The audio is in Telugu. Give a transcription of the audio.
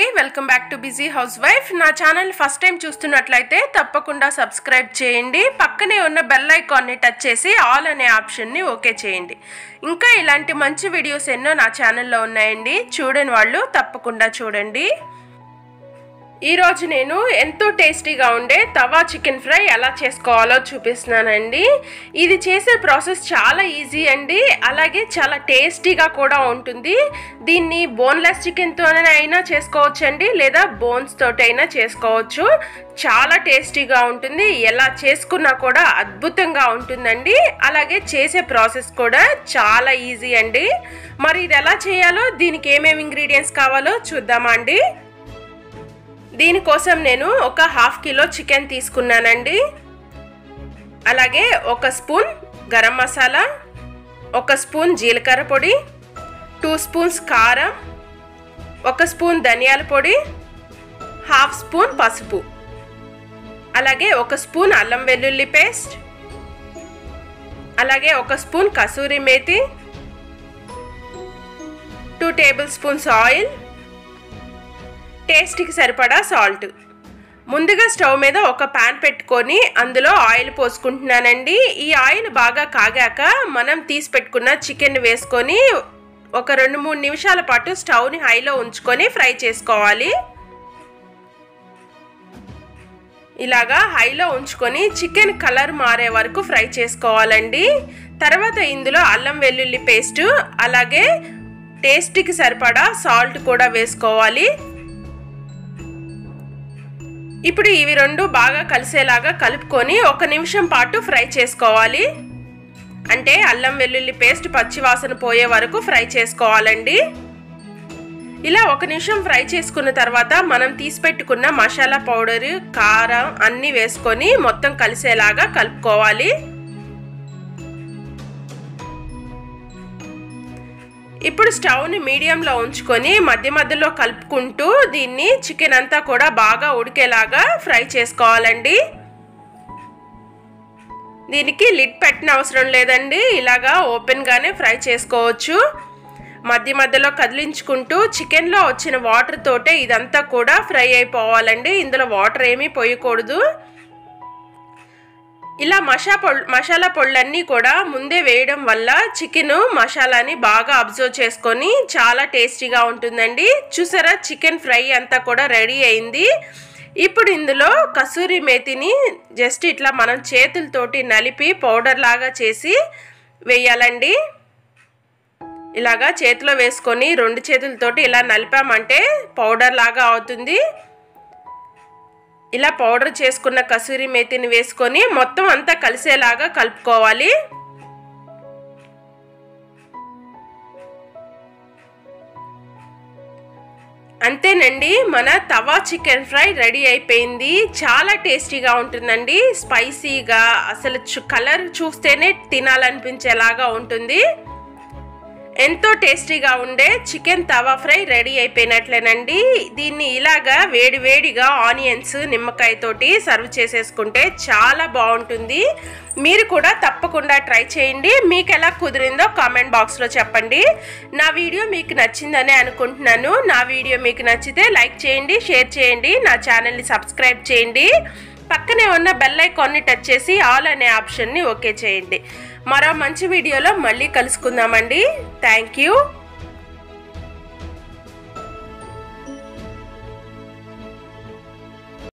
welcome back to busy housewife నా ఛానల్ ఫస్ట్ టైం చూస్తున్నట్లయితే తప్పకుండా సబ్స్క్రైబ్ చేయండి పక్కనే ఉన్న బెల్ ఐకాన్ని టచ్ చేసి ఆల్ అనే ఆప్షన్ని ఓకే చేయండి ఇంకా ఇలాంటి మంచి వీడియోస్ ఎన్నో నా ఛానల్లో ఉన్నాయండి చూడని వాళ్ళు తప్పకుండా చూడండి ఈరోజు నేను ఎంతో టేస్టీగా ఉండే తవా చికెన్ ఫ్రై ఎలా చేసుకోవాలో చూపిస్తున్నానండి ఇది చేసే ప్రాసెస్ చాలా ఈజీ అండి అలాగే చాలా టేస్టీగా కూడా ఉంటుంది దీన్ని బోన్లెస్ చికెన్తోనే అయినా చేసుకోవచ్చండి లేదా బోన్స్ తోటి అయినా చేసుకోవచ్చు చాలా టేస్టీగా ఉంటుంది ఎలా చేసుకున్నా కూడా అద్భుతంగా ఉంటుందండి అలాగే చేసే ప్రాసెస్ కూడా చాలా ఈజీ అండి మరి ఇది ఎలా చేయాలో దీనికి ఏమేమి ఇంగ్రీడియంట్స్ కావాలో చూద్దామా అండి దీనికోసం నేను ఒక హాఫ్ కిలో చికెన్ తీసుకున్నానండి అలాగే ఒక స్పూన్ గరం మసాలా ఒక స్పూన్ జీలకర్ర పొడి టూ స్పూన్స్ కారం ఒక స్పూన్ ధనియాల పొడి హాఫ్ స్పూన్ పసుపు అలాగే ఒక స్పూన్ అల్లం వెల్లుల్లి పేస్ట్ అలాగే ఒక spoon kasuri methi two tablespoons టేస్ట్కి సరిపడా సాల్ట్ ముందుగా స్టవ్ మీద ఒక ప్యాన్ పెట్టుకొని అందులో ఆయిల్ పోసుకుంటున్నానండి ఈ ఆయిల్ బాగా కాగాక మనం తీసి పెట్టుకున్న చికెన్ వేసుకొని ఒక రెండు మూడు నిమిషాల పాటు స్టవ్ని హైలో ఉంచుకొని ఫ్రై చేసుకోవాలి ఇలాగా హైలో ఉంచుకొని చికెన్ కలర్ మారే వరకు ఫ్రై చేసుకోవాలండి తర్వాత ఇందులో అల్లం వెల్లుల్లి పేస్ట్ అలాగే టేస్ట్కి సరిపడా సాల్ట్ కూడా వేసుకోవాలి ఇప్పుడు ఇవి రెండు బాగా కలిసేలాగా కలుపుకొని ఒక నిమిషం పాటు ఫ్రై చేసుకోవాలి అంటే అల్లం వెల్లుల్లి పేస్ట్ పచ్చివాసన పోయే వరకు ఫ్రై చేసుకోవాలండి ఇలా ఒక నిమిషం ఫ్రై చేసుకున్న తర్వాత మనం తీసి పెట్టుకున్న మసాలా పౌడర్ కారం అన్నీ వేసుకొని మొత్తం కలిసేలాగా కలుపుకోవాలి ఇప్పుడు స్టవ్ని మీడియంలో ఉంచుకొని మధ్య మధ్యలో కలుపుకుంటూ దీన్ని చికెన్ అంతా కూడా బాగా ఉడికేలాగా ఫ్రై చేసుకోవాలండి దీనికి లిడ్ పెట్టిన అవసరం లేదండి ఇలాగా ఓపెన్గానే ఫ్రై చేసుకోవచ్చు మధ్య మధ్యలో కదిలించుకుంటూ చికెన్లో వచ్చిన వాటర్ తోటే ఇదంతా కూడా ఫ్రై అయిపోవాలండి ఇందులో వాటర్ ఏమీ పోయకూడదు ఇలా మషా పొల్ మసాలా పొళ్ళన్నీ కూడా ముందే వేయడం వల్ల చికెన్ మసాలాని బాగా అబ్జర్వ్ చేసుకొని చాలా టేస్టీగా ఉంటుందండి చూసారా చికెన్ ఫ్రై అంతా కూడా రెడీ అయింది ఇప్పుడు ఇందులో కసూరి మేతిని జస్ట్ ఇట్లా మనం చేతులతోటి నలిపి పౌడర్ లాగా చేసి వేయాలండి ఇలాగా చేతిలో వేసుకొని రెండు చేతులతోటి ఇలా నలిపామంటే పౌడర్ లాగా అవుతుంది ఇలా పౌడర్ చేసుకున్న కసూరి మేతిని వేసుకొని మొత్తం అంతా కలిసేలాగా కలుపుకోవాలి అంతేనండి మన తవా చికెన్ ఫ్రై రెడీ అయిపోయింది చాలా టేస్టీగా ఉంటుందండి స్పైసీగా అసలు కలర్ చూస్తేనే తినాలనిపించేలాగా ఉంటుంది ఎంతో టేస్టీగా ఉండే చికెన్ తవా ఫ్రై రెడీ అయిపోయినట్లేనండి దీన్ని ఇలాగా వేడి వేడిగా ఆనియన్స్ నిమ్మకాయతోటి సర్వ్ చేసేసుకుంటే చాలా బాగుంటుంది మీరు కూడా తప్పకుండా ట్రై చేయండి మీకు ఎలా కుదిరిందో కామెంట్ బాక్స్లో చెప్పండి నా వీడియో మీకు నచ్చిందని అనుకుంటున్నాను నా వీడియో మీకు నచ్చితే లైక్ చేయండి షేర్ చేయండి నా ఛానల్ని సబ్స్క్రైబ్ చేయండి పక్కనే ఉన్న బెల్ ఐకాన్ని టచ్ చేసి ఆల్ అనే ఆప్షన్ని ఓకే చేయండి మరో మంచి వీడియోలో మళ్ళీ కలుసుకుందామండి థ్యాంక్ యూ